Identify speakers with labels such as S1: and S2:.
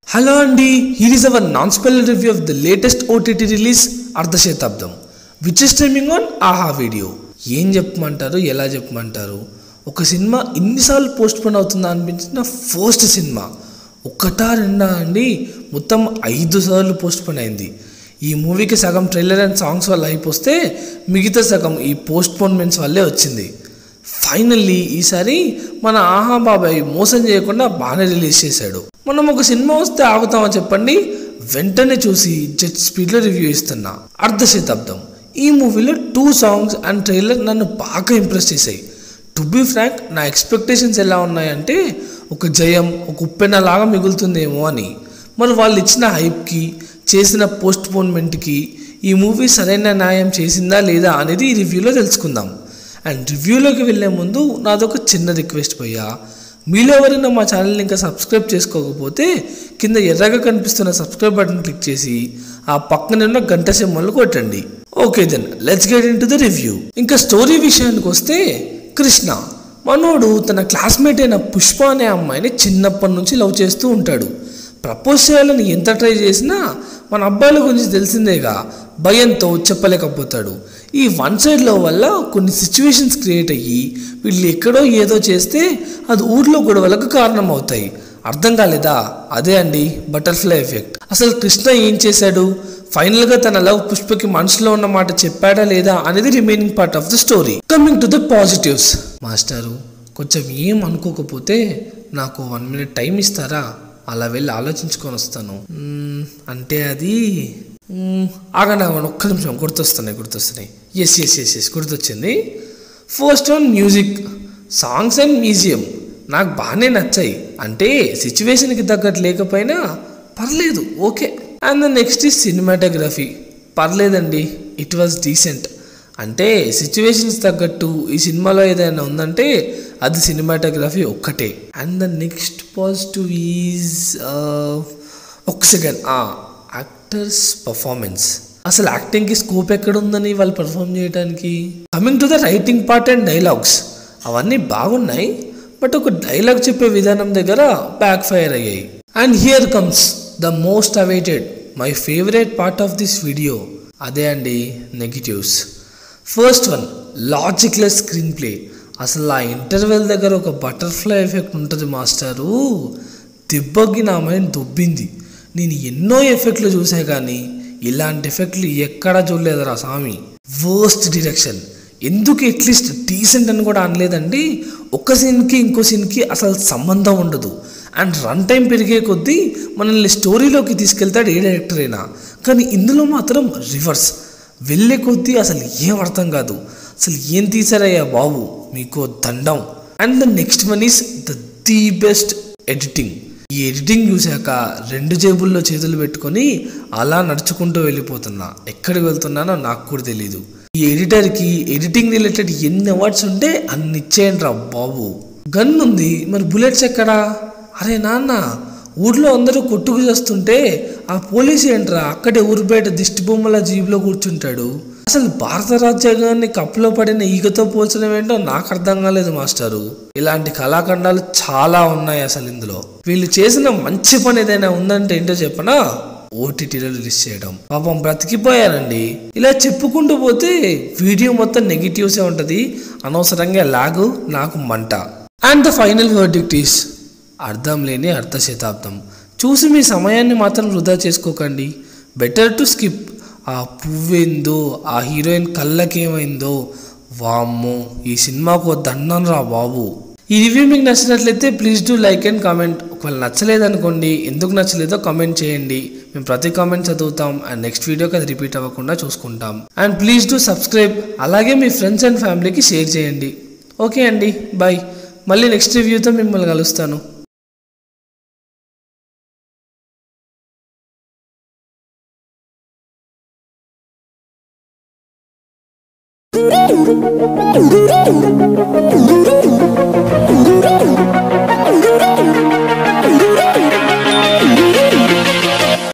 S1: Hello అండి here is our non spell review of the latest OTT release Ardhashatabdam which is streaming on Aha video ఏం చెప్పమంటారు ఎలా చెప్పమంటారు ఒక సినిమా ఇన్నిసార్లు పోస్ట్ పోన్ అవుతుందా అనిపించిన ఫస్ట్ సినిమా ఒక్కటా రెండా అండి మొత్తం ఐదు సార్లు పోస్ట్ పోన్ అయింది ఈ మూవీకి సగం ట్రైలర్ అండ్ సాంగ్స్ వల్ల అయిపోతే మిగతా సగం ఈ పోస్ట్ పోన్మెంట్స్ వల్లే వచ్చింది ఫైనల్లీ ఈసారి మన ఆహా బాబాయ్ మోసం చేయకుండా బాగానే రిలీజ్ చేశాడు మనం ఒక సినిమా వస్తే ఆగుతామా చెప్పండి వెంటనే చూసి జెట్ స్పీడ్లో రివ్యూ ఇస్తున్నా అర్ధ శతాబ్దం ఈ మూవీలో టూ సాంగ్స్ అండ్ ట్రైలర్ నన్ను బాగా ఇంప్రెస్ చేశాయి టు బీ ఫ్రాంక్ నా ఎక్స్పెక్టేషన్స్ ఎలా ఉన్నాయంటే ఒక జయం ఒక ఉప్పెన లాగా మిగులుతుందేమో అని మరి వాళ్ళు ఇచ్చిన హైప్కి చేసిన పోస్ట్ పోన్మెంట్కి ఈ మూవీ సరైన న్యాయం చేసిందా లేదా అనేది ఈ రివ్యూలో తెలుసుకుందాం అండ్ రివ్యూలోకి వెళ్ళే ముందు నాదొక చిన్న రిక్వెస్ట్ పోయా మీలో ఎవరైనా మా ఛానల్ని ఇంకా సబ్స్క్రైబ్ చేసుకోకపోతే కింద ఎర్రగా కనిపిస్తున్న సబ్స్క్రైబ్ బటన్ క్లిక్ చేసి ఆ పక్కన ఉన్న గంట సింబల్ కొట్టండి okay then let's get into the review ఇంకా స్టోరీ విషయానికి వస్తే కృష్ణ మనోడు తన క్లాస్మేట్ అయిన పుష్ప అనే అమ్మాయిని చిన్నప్పటి నుంచి లవ్ చేస్తూ ఉంటాడు ప్రపోజ్ చేయాలని ఎంత ట్రై చేసినా మన అబ్బాయిల గురించి తెలిసిందేగా భయంతో చెప్పలేకపోతాడు ఈ వన్ సైడ్ లవ్ వల్ల కొన్ని సిచ్యువేషన్స్ క్రియేట్ అయ్యి వీళ్ళు ఎక్కడో ఏదో చేస్తే అది ఊర్లో గొడవలకు కారణం అవుతాయి అర్థం కాలేదా అదే అండి బటర్ఫ్లై ఎఫెక్ట్ అసలు కృష్ణ ఏం చేశాడు ఫైనల్గా తన లవ్ పుష్పకి మనసులో ఉన్న మాట చెప్పాడా లేదా అనేది remaining part of the story coming to the positives మాస్టారు కొంచెం ఏం అనుకోకపోతే నాకు వన్ మినిట్ టైం ఇస్తారా అలా వెళ్ళి ఆలోచించుకొని వస్తాను మ్మ్, అంటే అది మ్మ్, ఆగండి ఆగండి ఒక్క నిమిషం గుర్తొస్తున్నాయి గుర్తొస్తున్నాయి ఎస్ ఎస్ ఎస్ ఎస్ గుర్తొచ్చింది first one music songs and museum నాకు బాగానే నచ్చాయి అంటే సిచ్యువేషన్కి తగ్గట్టు లేకపోయినా పర్లేదు ఓకే అండ్ ద నెక్స్ట్ ఈ సినిమాటోగ్రఫీ పర్లేదండి ఇట్ వాజ్ డీసెంట్ అంటే సిచ్యువేషన్స్ తగ్గట్టు ఈ సినిమాలో ఏదైనా ఉందంటే అది సినిమాటోగ్రఫీ ఒక్కటే and the next positive is ఒక సెకండ్ యాక్టర్స్ పర్ఫార్మెన్స్ అసలు యాక్టింగ్కి స్కోప్ ఎక్కడ ఉందని వాళ్ళు పర్ఫామ్ చేయడానికి coming to the writing part and dialogues అవన్నీ బాగున్నాయి బట్ ఒక డైలాగ్ చెప్పే విధానం దగ్గర బ్యాక్ ఫైర్ అయ్యాయి and here comes the most awaited my favourite part of this video అదే అండి negatives first one logicless screenplay అసలు ఆ ఇంటర్వెల్ దగ్గర ఒక బటర్ఫ్లై ఎఫెక్ట్ ఉంటుంది మాస్టరు దెబ్బకి నా మైండ్ దొబ్బింది నేను ఎన్నో ఎఫెక్ట్లు చూసా కానీ ఇలాంటి ఎఫెక్ట్లు ఎక్కడా చూడలేదురా స్వామి వర్స్ట్ డిరెక్షన్ ఎందుకు అట్లీస్ట్ డీసెంట్ అని కూడా అనలేదండి ఒక సీన్కి ఇంకో సీన్కి అసలు సంబంధం ఉండదు అండ్ రన్ టైం పెరిగే కొద్దీ మనల్ని స్టోరీలోకి తీసుకెళ్తాడు ఏ డైరెక్టర్ అయినా కానీ ఇందులో మాత్రం రివర్స్ వెళ్ళే కొద్దీ అసలు ఏం అర్థం కాదు అసలు ఏం తీసారయ్యా బాబు మీకు దండం and the next one is the the best editing ఈ ఎడిటింగ్ చూశాక రెండు జేబుల్లో చేతులు పెట్టుకొని అలా నడుచుకుంటూ వెళ్ళిపోతున్నా ఎక్కడికి వెళ్తున్నానో నాకు కూడా తెలియదు ఈ ఎడిటర్కి ఎడిటింగ్ రిలేటెడ్ ఎన్ని అవార్డ్స్ ఉంటే అన్ని ఇచ్చేయండి రా బాబు గన్ ఉంది మరి బుల్లెట్స్ ఎక్కడా అరే నాన్న ఊర్లో అందరూ కొట్టుకు చేస్తుంటే ఆ పోలీస్ ఏంట్రా అక్కడే ఊరు బయట దిష్టి బొమ్మల జీబులో కూర్చుంటాడు అసలు భారత రాజ్యాంగాన్ని కప్పులో పడిన ఈగతో పోల్చడం ఏంటో నాకు అర్థం కాలేదు మాస్టారు ఇలాంటి కళాఖండాలు చాలా ఉన్నాయి అసలు ఇందులో వీళ్ళు చేసిన మంచి పని ఏదైనా ఉందంటే ఏంటో చెప్పనా ఓటీటీలో రిలీజ్ చేయడం పాపం బ్రతికిపోయానండి ఇలా చెప్పుకుంటూ పోతే వీడియో మొత్తం నెగిటివ్సే ఉంటుంది అనవసరంగా లాగు నాకు మంట and the final verdict is అర్థం లేని అర్ధ శతాబ్దం చూసి మీ సమయాన్ని మాత్రం వృధా చేసుకోకండి బెటర్ టు స్కిప్ ఆ పువ్వేందో ఆ హీరోయిన్ కళ్ళకేమైందో వామ్మో ఈ సినిమాకు దండం రా బాబు ఈ రివ్యూ మీకు నచ్చినట్లయితే please do like and comment ఒకవేళ నచ్చలేదనుకోండి ఎందుకు నచ్చలేదో కామెంట్ చేయండి మేము ప్రతి కామెంట్ చదువుతాం అండ్ నెక్స్ట్ వీడియోకి అది రిపీట్ అవ్వకుండా చూసుకుంటాం అండ్ ప్లీజ్ డూ సబ్స్క్రైబ్ అలాగే మీ ఫ్రెండ్స్ అండ్ ఫ్యామిలీకి షేర్ చేయండి ఓకే అండి బాయ్ మళ్ళీ నెక్స్ట్ రివ్యూతో మిమ్మల్ని కలుస్తాను
S2: Thank you.